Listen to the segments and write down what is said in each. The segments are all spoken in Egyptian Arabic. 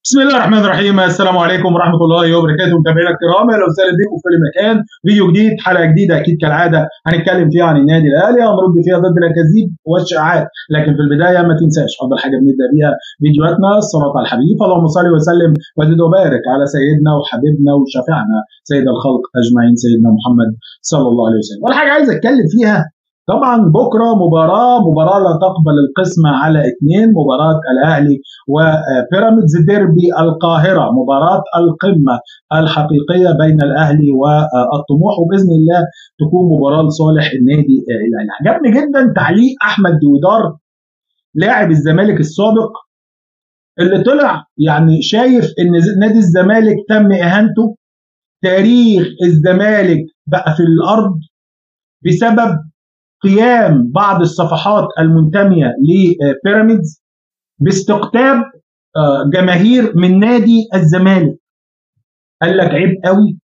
بسم الله الرحمن الرحيم السلام عليكم ورحمه الله وبركاته متابعينا الكرام اهلا وسهلا بكم في كل مكان فيديو جديد حلقه جديده اكيد كالعاده هنتكلم فيها عن النادي الاهلي هنرد فيها ضد الاكاذيب والشائعات لكن في البدايه ما تنساش افضل حاجه بنبدا بيها فيديوهاتنا الصلاه على الحبيب اللهم صل وسلم وزد وبارك على سيدنا وحبيبنا وشفيعنا سيد الخلق اجمعين سيدنا محمد صلى الله عليه وسلم ولا حاجه عايز اتكلم فيها طبعا بكره مباراه مباراه لا تقبل القسمه على اثنين مباراه الاهلي وبيراميدز ديربي القاهره مباراه القمه الحقيقيه بين الاهلي والطموح وباذن الله تكون مباراه لصالح النادي الاهلي عجبني جدا تعليق احمد دويدار لاعب الزمالك السابق اللي طلع يعني شايف ان نادي الزمالك تم اهانته تاريخ الزمالك بقى في الارض بسبب قيام بعض الصفحات المنتميه لبيراميدز باستقطاب جماهير من نادي الزمالك قال لك عيب قوي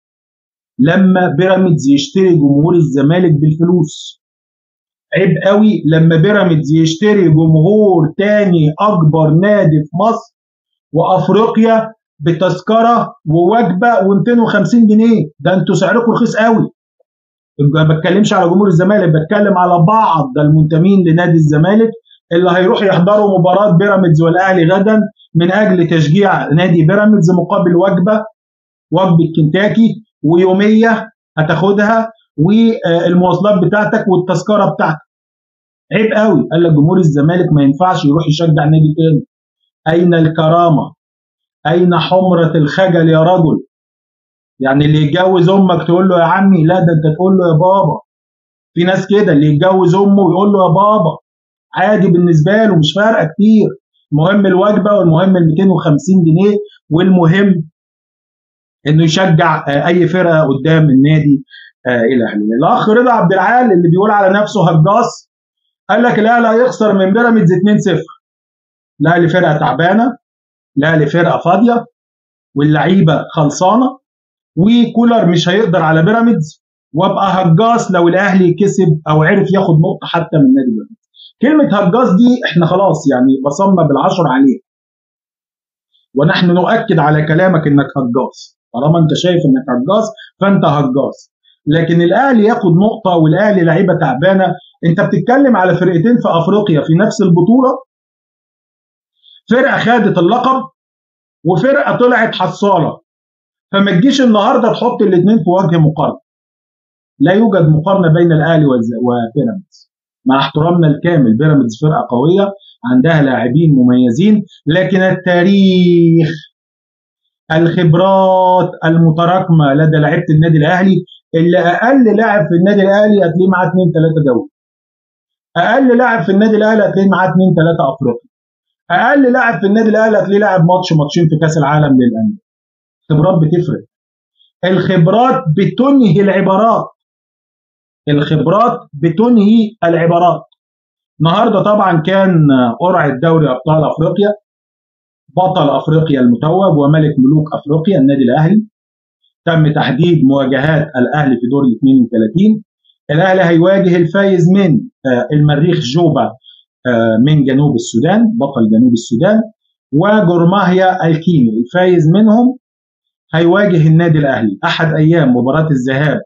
لما بيراميدز يشتري جمهور الزمالك بالفلوس عيب قوي لما بيراميدز يشتري جمهور تاني اكبر نادي في مصر وافريقيا بتذكره ووجبه و250 جنيه ده انتوا سعركم رخيص قوي ما بتكلمش على جمهور الزمالك بتكلم على بعض المنتمين لنادي الزمالك اللي هيروح يحضروا مباراه بيراميدز والاهلي غدا من اجل تشجيع نادي بيراميدز مقابل وجبه وجبه كنتاكي ويوميه هتاخدها والمواصلات بتاعتك والتذكره بتاعتك عيب قوي قال لك جمهور الزمالك ما ينفعش يروح يشجع نادي تاني اين الكرامه اين حمره الخجل يا رجل يعني اللي يتجوز امك تقول له يا عمي لا ده انت تقول له يا بابا في ناس كده اللي يتجوز امه ويقول له يا بابا عادي بالنسبه له مش فارقه كتير المهم الوجبه والمهم ال 250 جنيه والمهم انه يشجع اي فرقه قدام النادي الاهلي الاخ رضا عبد العال اللي بيقول على نفسه هجاص قال لك الاهلي هيخسر من بيراميدز 2-0 الاهلي فرقه تعبانه الاهلي فرقه فاضيه واللعيبه خلصانه وكولر مش هيقدر على بيراميدز وابقى هجاص لو الاهلي كسب او عرف ياخد نقطه حتى من نادي بيراميدز كلمه هجاص دي احنا خلاص يعني بصمنا بالعشر عليها ونحن نؤكد على كلامك انك هجاص طالما انت شايف انك هجاص فانت هجاص لكن الاهلي ياخد نقطه والاهلي لعيبه تعبانه انت بتتكلم على فرقتين في افريقيا في نفس البطوله فرقه خدت اللقب وفرقه طلعت حصاله فما تجيش النهارده تحط الاثنين في وجه مقارنه لا يوجد مقارنه بين الاهلي وبيراميدز مع احترامنا الكامل بيراميدز فرقه قويه عندها لاعبين مميزين لكن التاريخ الخبرات المتراكمه لدى لعيبه النادي الاهلي اللي اقل لاعب في النادي الاهلي هتلاقيه معاه اثنين ثلاثه دوري اقل لاعب في النادي الاهلي هتلاقيه معاه اثنين ثلاثه افريقيا اقل لاعب في النادي الاهلي هتلاقيه لاعب ماتش ماتشين في كاس العالم للانديه الخبرات بتفرق الخبرات بتنهي العبارات الخبرات بتنهي العبارات النهارده طبعا كان قرعه دوري ابطال افريقيا بطل افريقيا المتوج وملك ملوك افريقيا النادي الاهلي تم تحديد مواجهات الاهلي في دور ال 32 الاهلي هيواجه الفايز من المريخ جوبا من جنوب السودان بطل جنوب السودان وجورماهيا الكيني الفايز منهم هيواجه النادي الاهلي احد ايام مباراه الذهاب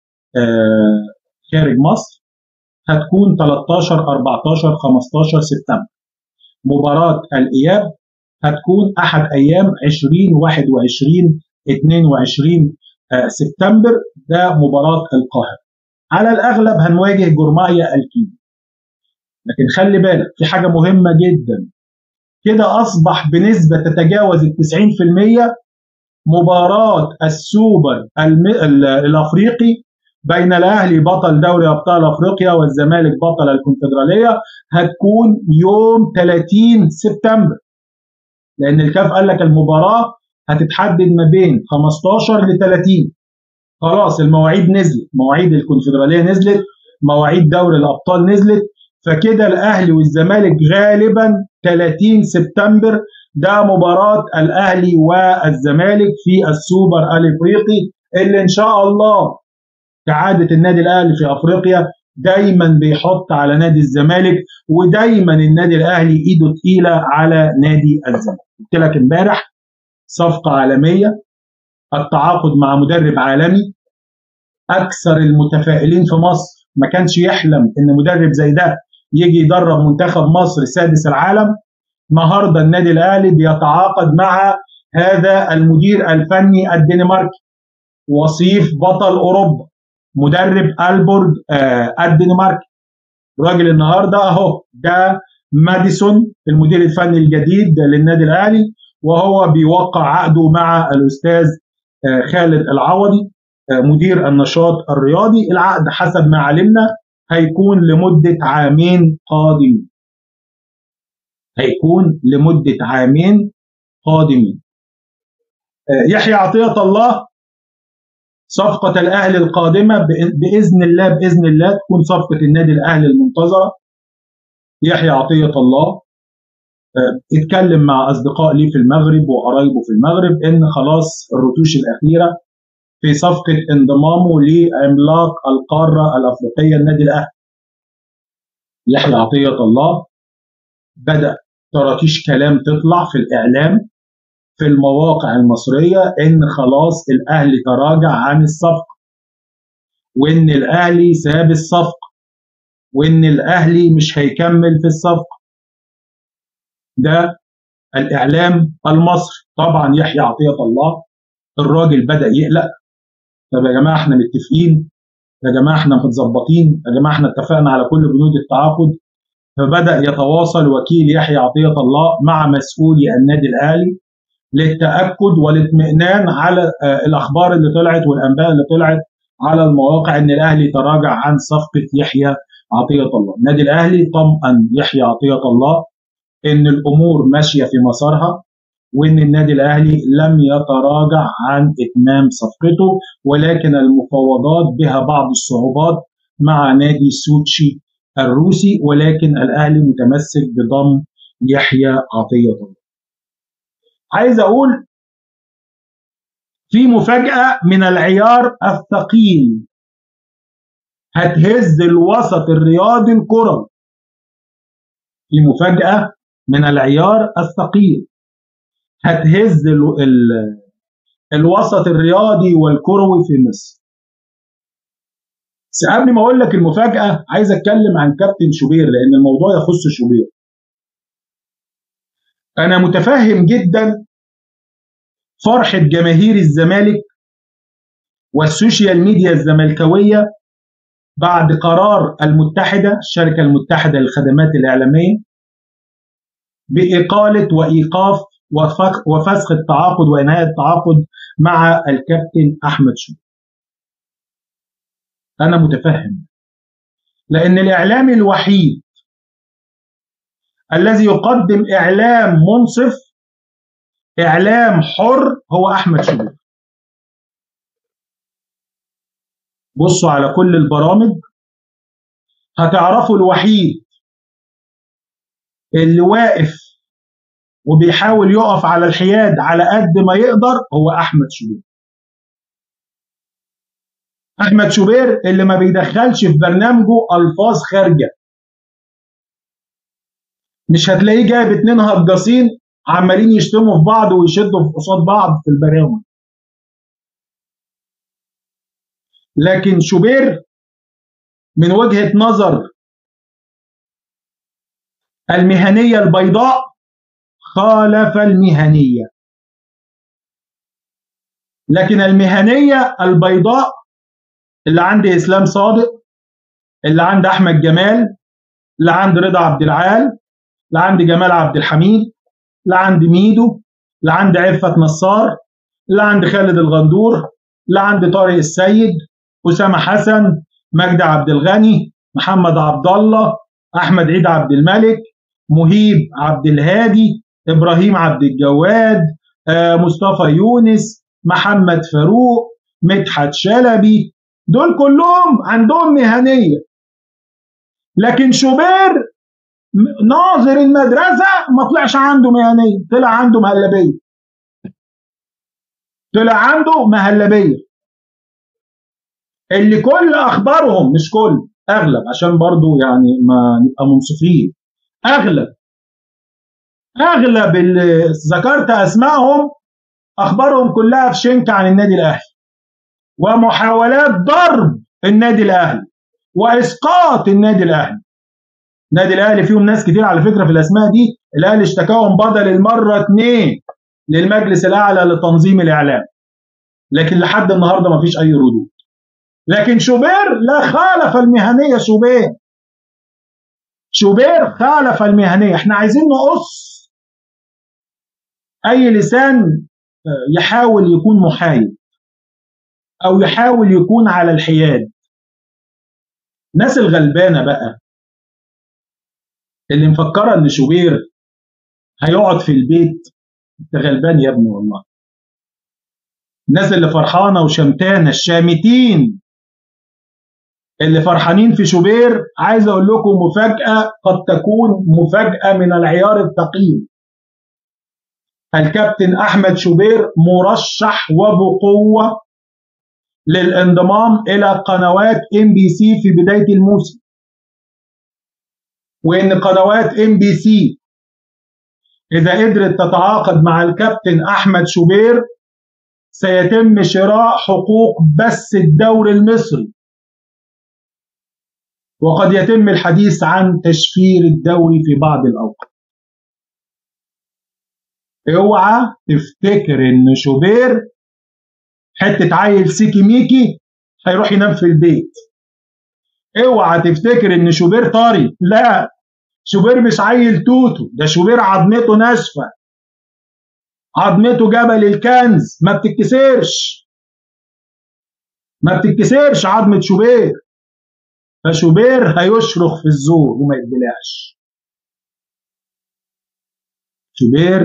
خارج مصر هتكون 13 14 15 سبتمبر مباراه الاياب هتكون احد ايام 20 21 22 سبتمبر ده مباراه القاهره على الاغلب هنواجه جورمايا الكيني لكن خلي بالك في حاجه مهمه جدا كده اصبح بنسبه تتجاوز ال 90% مباراة السوبر الافريقي بين الاهلي بطل دوري ابطال افريقيا والزمالك بطل الكونفدراليه هتكون يوم 30 سبتمبر لان الكاف قال لك المباراه هتتحدد ما بين 15 ل 30 خلاص المواعيد نزلت مواعيد الكونفدراليه نزلت مواعيد دوري الابطال نزلت فكده الاهلي والزمالك غالبا 30 سبتمبر ده مباراة الأهلي والزمالك في السوبر الإفريقي اللي إن شاء الله كعادة النادي الأهلي في أفريقيا دايما بيحط على نادي الزمالك ودايما النادي الاهلي ايده تقيله على نادي الزمالك قلت لك امبارح صفقه عالميه التعاقد مع مدرب عالمي اكثر المتفائلين في مصر ما كانش يحلم ان مدرب زي ده يجي يدرب منتخب مصر سادس العالم النهارده النادي الاهلي بيتعاقد مع هذا المدير الفني الدنماركي وصيف بطل اوروبا مدرب البورج آه الدنماركي الراجل النهارده اهو ده ماديسون المدير الفني الجديد للنادي الاهلي وهو بيوقع عقده مع الاستاذ آه خالد العوضي آه مدير النشاط الرياضي العقد حسب ما علمنا هيكون لمده عامين قادمين هيكون لمده عامين قادمين يحيى عطيه الله صفقة الأهلي القادمة بإذن الله بإذن الله تكون صفقة النادي الأهلي المنتظرة يحيى عطية الله اتكلم مع أصدقاء ليه في المغرب وقرايبه في المغرب إن خلاص الرتوش الأخيرة في صفقة انضمامه لعملاق القارة الأفريقية النادي الأهلي يحيى عطية الله بدأ طراطيش كلام تطلع في الإعلام في المواقع المصرية إن خلاص الأهلي تراجع عن الصفقة وإن الأهلي ساب الصفقة وإن الأهلي مش هيكمل في الصفقة ده الإعلام المصري طبعا يحيى عطية الله الراجل بدأ يقلق طب يا جماعة احنا متفقين يا جماعة احنا متظبطين يا جماعة احنا اتفقنا على كل بنود التعاقد فبدأ يتواصل وكيل يحيى عطية الله مع مسؤولي النادي الأهلي للتاكد والاطمئنان على الاخبار اللي طلعت والانباء اللي طلعت على المواقع ان الاهلي تراجع عن صفقه يحيى عطيه الله، النادي الاهلي طمأن يحيى عطيه الله ان الامور ماشيه في مسارها وان النادي الاهلي لم يتراجع عن اتمام صفقته ولكن المفاوضات بها بعض الصعوبات مع نادي سوتشي الروسي ولكن الاهلي متمسك بضم يحيى عطيه الله. عايز اقول في مفاجاه من العيار الثقيل هتهز الوسط الرياضي الكروي في مفاجاه من العيار الثقيل هتهز ال ال الوسط الرياضي والكروي في مصر بس قبل ما اقول لك المفاجاه عايز اتكلم عن كابتن شوبير لان الموضوع يخص شوبير انا متفهم جدا فرحه جماهير الزمالك والسوشيال ميديا الزملكاويه بعد قرار المتحده الشركه المتحده للخدمات الاعلاميه باقاله وايقاف وفسخ التعاقد وانهاء التعاقد مع الكابتن احمد شوبير انا متفهم لان الاعلامي الوحيد الذي يقدم اعلام منصف اعلام حر هو احمد شوبير بصوا على كل البرامج هتعرفوا الوحيد اللي واقف وبيحاول يقف على الحياد على قد ما يقدر هو احمد شوبير احمد شوبير اللي ما بيدخلش في برنامجه الفاظ خارجه مش هتلاقيه جايب اتنين هجاصين عمالين يشتموا في بعض ويشدوا في قصاد بعض في البرامج لكن شوبير من وجهه نظر المهنيه البيضاء خالف المهنيه لكن المهنيه البيضاء اللي عند اسلام صادق اللي عند احمد جمال اللي عند رضا عبد العال اللي عند جمال عبد الحميد اللي عند ميدو اللي عند عفت نصار اللي عند خالد الغندور اللي عند طارق السيد اسامه حسن مجدي عبد الغني محمد عبد الله احمد عيد عبد الملك مهيب عبد الهادي ابراهيم عبد الجواد آه، مصطفى يونس محمد فاروق مدحت شلبي دول كلهم عندهم مهنيه لكن شوبير ناظر المدرسه ما طلعش عنده مهنيه طلع عنده مهلبيه طلع عنده مهلبيه اللي كل اخبارهم مش كل اغلب عشان برضو يعني ما نبقى منصفين اغلب اغلب اللي ذكرت اسمائهم اخبارهم كلها في شنك عن النادي الاهلي ومحاولات ضرب النادي الاهلي واسقاط النادي الاهلي النادي الاهلي فيهم ناس كتير على فكره في الاسماء دي الاهلي اشتكاهم بدل المره اتنين للمجلس الاعلى لتنظيم الاعلام لكن لحد النهارده ما فيش اي ردود لكن شوبير لا خالف المهنيه شوبير شوبير خالف المهنيه احنا عايزين نقص اي لسان يحاول يكون محايد او يحاول يكون على الحياد الناس الغلبانه بقى اللي مفكره ان شوبير هيقعد في البيت انت غلبان يا ابني والله الناس اللي فرحانه وشمتانه الشامتين اللي فرحانين في شوبير عايز اقول لكم مفاجاه قد تكون مفاجاه من العيار الثقيل الكابتن احمد شوبير مرشح وبقوه للانضمام الى قنوات ام بي سي في بدايه الموسم وان قنوات ام بي سي اذا قدرت تتعاقد مع الكابتن احمد شوبير سيتم شراء حقوق بث الدوري المصري وقد يتم الحديث عن تشفير الدوري في بعض الاوقات اوعى تفتكر ان شوبير حته عيل سيكي ميكي هيروح ينام في البيت اوعى تفتكر ان شوبير طري لا شوبير مش عيل توتو ده شوبير عظمته ناشفه عظمته جبل الكنز ما بتتكسرش ما بتتكسرش عظمه شوبير فشوبير هيشرخ في الزور وما يتبلعش شوبير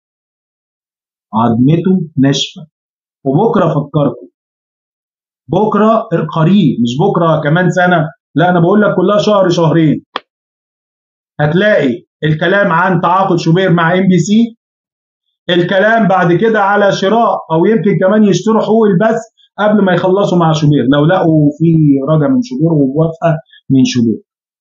عظمته ناشفه وبكره افكركم بكره القريب مش بكره كمان سنه لا انا بقول لك كلها شهر شهرين هتلاقي الكلام عن تعاقد شوبير مع ام بي سي الكلام بعد كده على شراء او يمكن كمان يشتروا حقوق البث قبل ما يخلصوا مع شوبير لو لقوا في رجا من شوبير وموافقه من شوبير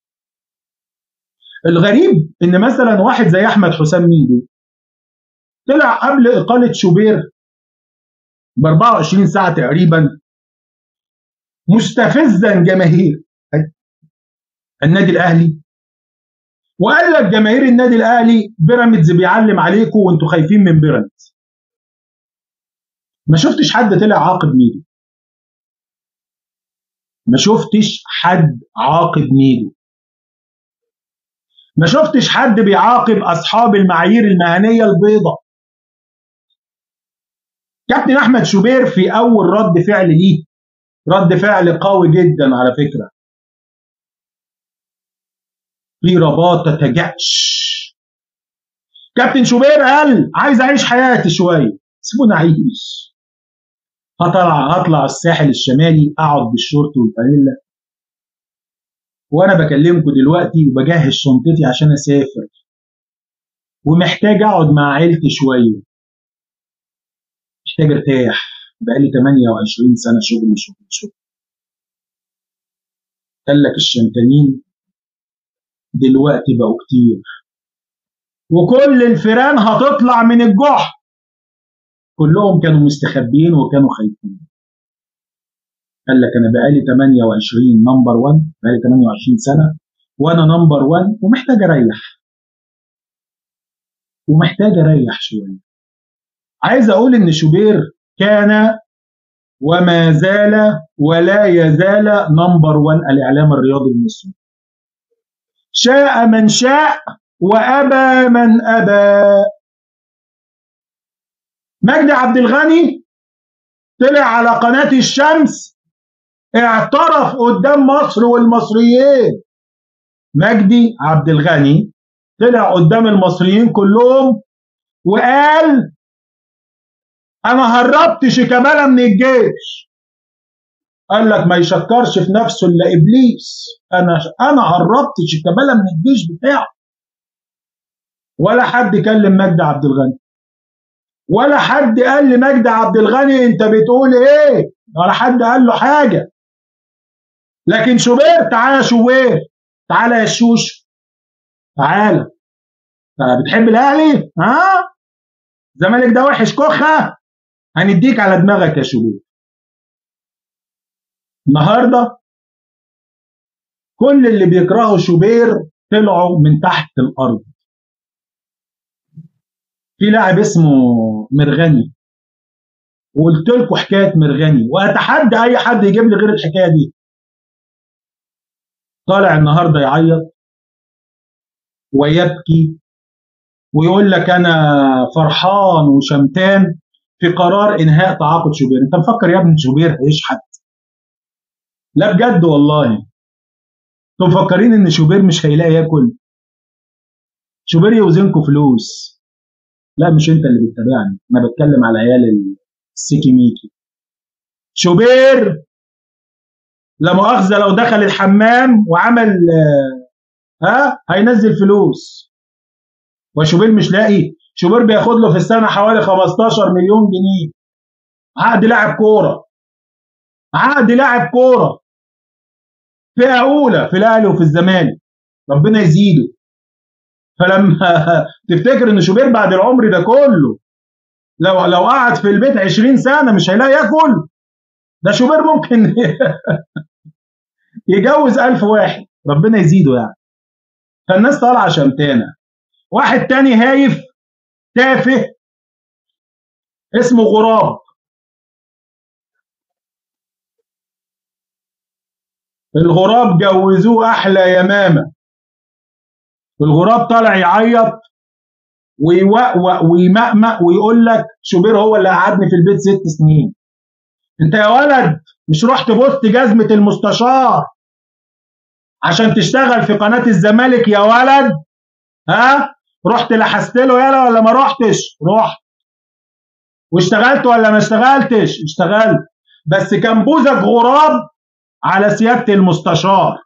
الغريب ان مثلا واحد زي احمد حسام ميدو طلع قبل اقاله شوبير ب 24 ساعه تقريبا مستفزا جماهير النادي الاهلي وقال لك جماهير النادي الاهلي بيراميدز بيعلم عليكم وانتوا خايفين من بيراميدز ما شفتش حد طلع عاقب ميدو ما شفتش حد عاقب ميدو ما شفتش حد بيعاقب اصحاب المعايير المهنيه البيضاء كابتن احمد شوبير في اول رد فعل ليه رد فعل قوي جدا على فكره في رباط تتجأش كابتن شوبير قال عايز اعيش حياتي شويه سيبوني اعيش هطلع هطلع الساحل الشمالي اقعد بالشورت والفانيلا وانا بكلمكم دلوقتي وبجهز شنطتي عشان اسافر ومحتاج اقعد مع عيلتي شويه محتاج ارتاح بقالي 28 سنه شغل شغل شغل قال لك الشمتانين دلوقتي بقوا كتير وكل الفيران هتطلع من الجحر كلهم كانوا مستخبيين وكانوا خايفين قال لك انا بقالي 28 نمبر 1 بقالي 28 سنه وانا نمبر 1 ومحتاج اريح ومحتاج اريح شويه عايز اقول ان شوبير كان وما زال ولا يزال نمبر 1 الاعلام الرياضي المصري شاء من شاء وابى من ابى مجدي عبد الغني طلع على قناه الشمس اعترف قدام مصر والمصريين مجدي عبد الغني طلع قدام المصريين كلهم وقال انا هربت شيكابالا من الجيش قال لك ما يشكرش في نفسه الا ابليس انا انا هربت شيكابالا من الجيش بتاعه ولا حد كلم مجدي عبد الغني ولا حد قال لمجدي عبد الغني انت بتقول ايه ولا حد قال له حاجه لكن شوبير تعالى يا شوبير تعالى يا الشوش تعالى بتحب الاهلي ها الزمالك ده وحش كخه هنديك على دماغك يا شوبير النهارده كل اللي بيكرهوا شوبير طلعوا من تحت الارض في لاعب اسمه مرغني وقلت لكم حكايه مرغني واتحدى اي حد يجيب لي غير الحكايه دي طالع النهارده يعيط ويبكي ويقول لك انا فرحان وشمتان في قرار انهاء تعاقد شوبير انت مفكر يا ابني شوبير هيشحت لا بجد والله انتوا مفكرين ان شوبير مش هيلاقي ياكل شوبير يوزنكم فلوس لا مش انت اللي بتتابعني انا بتكلم على عيال السيكي ميكي شوبير لا مؤاخذه لو دخل الحمام وعمل ها هينزل فلوس وشوبير مش لاقي شوبير بياخد له في السنه حوالي 15 مليون جنيه عقد لاعب كوره عقد لاعب كوره فئه اولى في الاهلي وفي الزمالك ربنا يزيده فلما تفتكر ان شوبير بعد العمر ده كله لو لو قعد في البيت 20 سنه مش هيلاقي ياكل ده شوبير ممكن يجوز ألف واحد ربنا يزيده يعني فالناس طالعه شمتانه واحد تاني هايف تافه اسمه غراب الغراب جوزوه احلى يمامه الغراب طالع يعيط ويوقوق ويمقمق ويقول لك شوبير هو اللي قعدني في البيت ست سنين انت يا ولد مش رحت بوست جزمة المستشار عشان تشتغل في قناة الزمالك يا ولد ها رحت لحست له يالا ولا ما رحتش رحت واشتغلت ولا ما اشتغلتش اشتغلت بس كان بوزك غراب على سيادة المستشار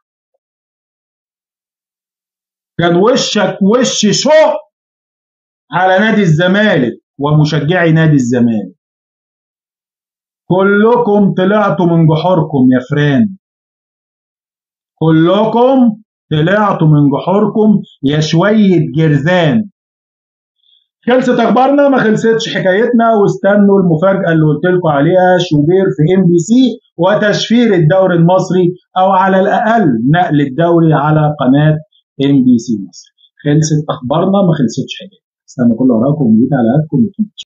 كان وشك وش شوق على نادي الزمالك ومشجعي نادي الزمالك كلكم طلعتوا من جحوركم يا فران كلكم طلعتوا من جحوركم يا شوية جرذان خلصت اخبارنا ما خلصتش حكايتنا واستنوا المفاجاه اللي قلت لكم عليها شوبير في ام بي سي وتشفير الدوري المصري او على الاقل نقل الدوري على قناه ام بي سي مصر خلصت اخبارنا ما خلصتش حكايتنا استنى كل وراكم وجيت على هاتكم